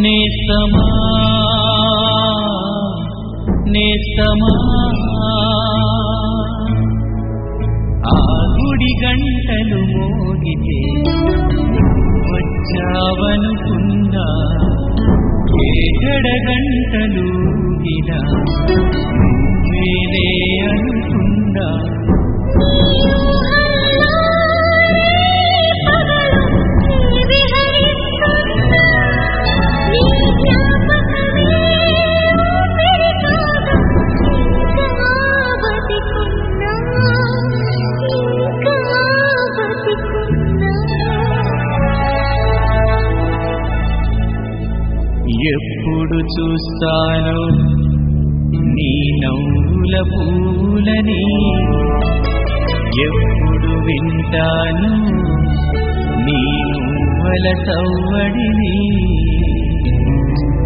నేస్తమా నేస్తమా ఆ గుడి గంటలు మోగితే వచ్చావనుకున్నా ఏకడ గంటలు గినా నువ్వేలే అనుకున్నా ఎప్పుడు చూస్తాను నీ నవ్వుల పూలని ఎప్పుడు వింటాను నీ నువ్వల సవ్వడిని